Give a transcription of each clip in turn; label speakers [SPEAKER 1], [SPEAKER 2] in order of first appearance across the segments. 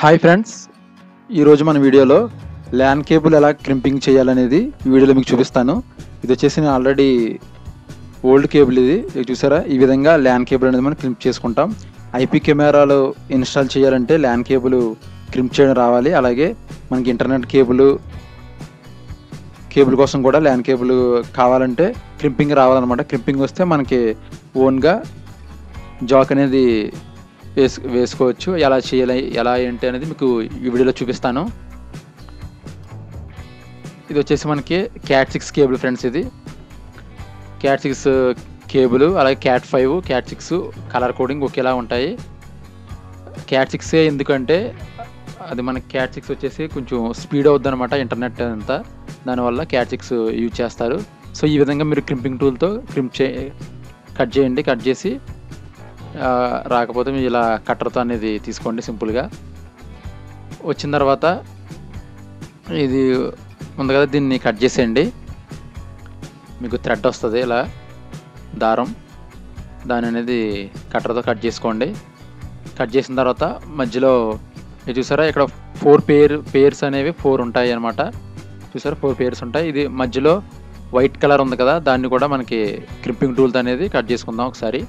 [SPEAKER 1] hi friends ఈరోజు మన వీడియోలో ల్యాన్ కేబుల్ ఎలా క్రింపింగ్ చేయాలనేది ఈ వీడియోలో మీకు చూపిస్తాను ఇది వచ్చేసి నేను ఆల్రెడీ ఓల్డ్ కేబుల్ ఇది ఇది చూసారా ఈ విధంగా ల్యాన్ కేబుల్ అనేది మనం క్రింప్ చేసుకుంటాం ఐపీ కెమెరాలు ఇన్స్టాల్ చేయాలంటే ల్యాన్ కేబుల్ క్రింప్ చేయడం రావాలి అలాగే మనకి ఇంటర్నెట్ కేబుల్ కేబుల్ కోసం కూడా ల్యాన్ కేబుల్ కావాలంటే క్రింపింగ్ రావాలన్నమాట క్రింపింగ్ వస్తే మనకి ఓన్గా జాక్ అనేది వేసు వేసుకోవచ్చు ఎలా చేయాలి ఎలా ఏంటి అనేది మీకు ఈ వీడియోలో చూపిస్తాను ఇది వచ్చేసి మనకి క్యాట్ సిక్స్ కేబుల్ ఫ్రెండ్స్ ఇది క్యాట్ సిక్స్ కేబుల్ అలాగే cat five cat six colour coding ఒకేలా ఉంటాయి క్యాట్ సిక్స్ ఎందుకంటే అది మనకి క్యాట్ సిక్స్ వచ్చేసి కొంచెం స్పీడ్ అవుద్ది అనమాట ఇంటర్నెట్ అంతా దానివల్ల క్యాట్ సిక్స్ యూజ్ చేస్తారు సో ఈ విధంగా మీరు క్రింపింగ్ టూల్తో క్రింప్ చే కట్ చేయండి కట్ చేసి ఆ, రాకపోతే మీరు ఇలా కట్టర్తో అనేది తీసుకోండి సింపుల్గా వచ్చిన తర్వాత ఇది ఉంది కదా దీన్ని కట్ చేసేయండి మీకు థ్రెడ్ వస్తుంది ఇలా దారం దాని అనేది కట్టర్తో కట్ చేసుకోండి కట్ చేసిన తర్వాత మధ్యలో ఇది చూసారా ఇక్కడ ఫోర్ పేర్ పేర్స్ అనేవి ఫోర్ ఉంటాయి అన్నమాట చూసారా ఫోర్ పేర్స్ ఉంటాయి ఇది మధ్యలో వైట్ కలర్ ఉంది కదా దాన్ని కూడా మనకి క్రిప్పింగ్ టూల్తో అనేది కట్ చేసుకుందాం ఒకసారి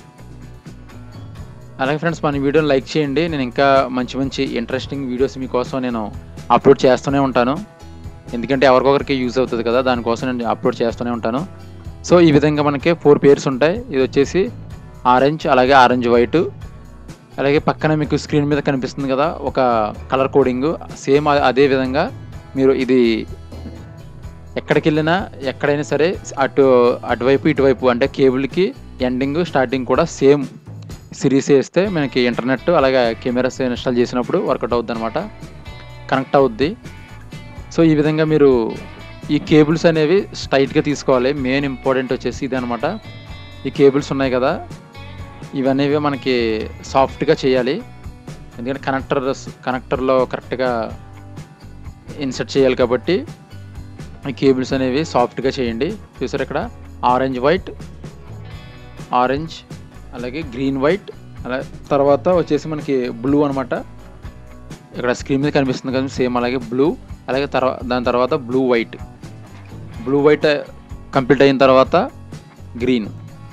[SPEAKER 1] అలాగే ఫ్రెండ్స్ మన వీడియోని లైక్ చేయండి నేను ఇంకా మంచి మంచి ఇంట్రెస్టింగ్ వీడియోస్ మీకోసం నేను అప్లోడ్ చేస్తూనే ఉంటాను ఎందుకంటే ఎవరికొకరికి యూజ్ అవుతుంది కదా దానికోసం నేను అప్లోడ్ చేస్తూనే ఉంటాను సో ఈ విధంగా మనకి ఫోర్ పేర్స్ ఉంటాయి ఇది వచ్చేసి ఆరెంజ్ అలాగే ఆరెంజ్ వైట్ అలాగే పక్కన మీకు స్క్రీన్ మీద కనిపిస్తుంది కదా ఒక కలర్ కోడింగ్ సేమ్ అదే విధంగా మీరు ఇది ఎక్కడికి వెళ్ళినా ఎక్కడైనా సరే అటు అటువైపు ఇటువైపు అంటే కేబుల్కి ఎండింగ్ స్టార్టింగ్ కూడా సేమ్ సిరీస్ వేస్తే మనకి ఇంటర్నెట్ అలాగే కెమెరాస్ ఇన్స్టాల్ చేసినప్పుడు వర్కౌట్ అవుద్ది అనమాట కనెక్ట్ అవుద్ది సో ఈ విధంగా మీరు ఈ కేబుల్స్ అనేవి స్ట్రైట్గా తీసుకోవాలి మెయిన్ ఇంపార్టెంట్ వచ్చేసి ఇది అనమాట ఈ కేబుల్స్ ఉన్నాయి కదా ఇవనేవి మనకి సాఫ్ట్గా చేయాలి ఎందుకంటే కనెక్టర్ కనెక్టర్లో కరెక్ట్గా ఇన్సర్ట్ చేయాలి కాబట్టి ఈ కేబుల్స్ అనేవి సాఫ్ట్గా చేయండి చూసారు ఇక్కడ ఆరెంజ్ వైట్ ఆరెంజ్ అలాగే గ్రీన్ వైట్ అలా తర్వాత వచ్చేసి మనకి బ్లూ అనమాట ఇక్కడ స్క్రీన్ మీద కనిపిస్తుంది కదా సేమ్ అలాగే బ్లూ అలాగే తర్వాత దాని తర్వాత blue white blue white complete అయిన తర్వాత గ్రీన్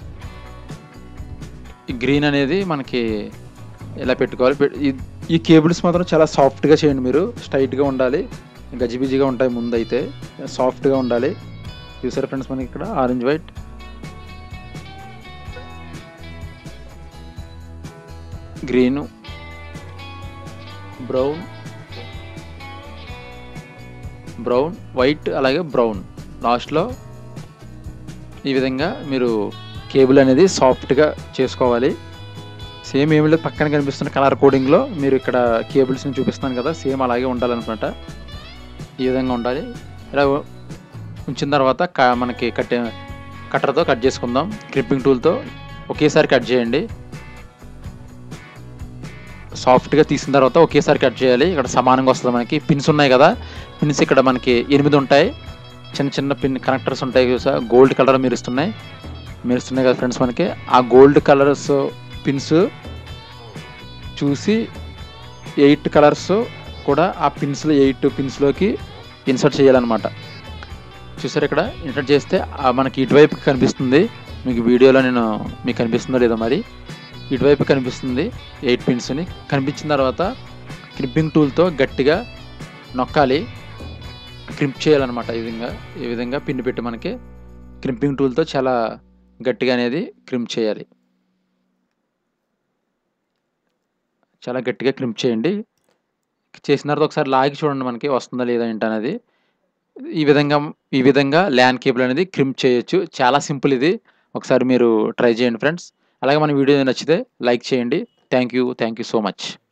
[SPEAKER 1] ఈ గ్రీన్ అనేది మనకి ఎలా పెట్టుకోవాలి పెట్- ఈ- ఈ కేబుల్స్ మాత్రం చాలా సాఫ్ట్గా చేయండి మీరు స్ట్రైట్గా ఉండాలి గజిబిజిగా ఉంటాయి ముందు అయితే సాఫ్ట్గా ఉండాలి చూసారా ఫ్రెండ్స్ మనకి ఇక్కడ orange white green brown brown white అలాగే బ్రౌన్ లాస్ట్లో ఈ విధంగా మీరు కేబుల్ అనేది సాఫ్ట్గా చేసుకోవాలి సేమ్ ఏమి లేదు పక్కన కనిపిస్తున్న కలర్ కోడింగ్లో మీరు ఇక్కడ కేబుల్స్ని చూపిస్తున్నాను కదా సేమ్ అలాగే ఉండాలన్నమాట ఈ విధంగా ఉండాలి ఇలా ఉంచిన తర్వాత క- మనకి కట్ కట్టర్తో కట్ చేసుకుందాం క్రిప్పింగ్ టూల్తో ఒకేసారి కట్ చేయండి సాఫ్ట్గా తీసిన తర్వాత ఒకేసారి కట్ చేయాలి ఇక్కడ సమానంగా వస్తుంది మనకి పిన్స్ ఉన్నాయి కదా పిన్స్ ఇక్కడ మనకి ఎనిమిది ఉంటాయి చిన్న చిన్న పిన్ కనెక్టర్స్ ఉంటాయి చూసా గోల్డ్ కలర్ మెరుస్తున్నాయి మెరుస్తున్నాయి కదా ఫ్రెండ్స్ మనకి ఆ గోల్డ్ కలర్స్ పిన్స్ చూసి ఎయిట్ కలర్స్ కూడా ఆ పిన్స్లో ఎయిట్ పిన్స్లోకి ఇన్సర్ట్ చేయాలన్నమాట చూసారు ఇక్కడ ఇన్సర్ట్ చేస్తే ఆ మనకి ఇటువైపు కనిపిస్తుంది మీకు వీడియోలో నేను మీకు కనిపిస్తుందో లేదో మరి ఇటువైపు కనిపిస్తుంది ఎయిట్ పిన్స్ని కనిపించిన తర్వాత క్రిప్పింగ్ టూల్తో గట్టిగా నొక్కాలి క్రింప్ చేయాలన్నమాట ఈ విధంగా ఈ విధంగా పిన్ పెట్టి మనకి క్రింపింగ్ టూల్తో చాలా గట్టిగా అనేది క్రింప్ చేయాలి చాలా గట్టిగా క్రింప్ చేయండి చేసిన తర్వాత ఒకసారి లాగి చూడండి మనకి వస్తుందా లేదా ఏంటి అనేది ఈ విధంగా ఈ విధంగా ల్యాన్ కేబుల్ అనేది క్రింప్ చేయొచ్చు చాలా సింపుల్ ఇది ఒకసారి మీరు ట్రై చేయండి ఫ్రెండ్స్ అలాగే మన వీడియో నచ్చితే లైక్ చేయండి thank you thank you so much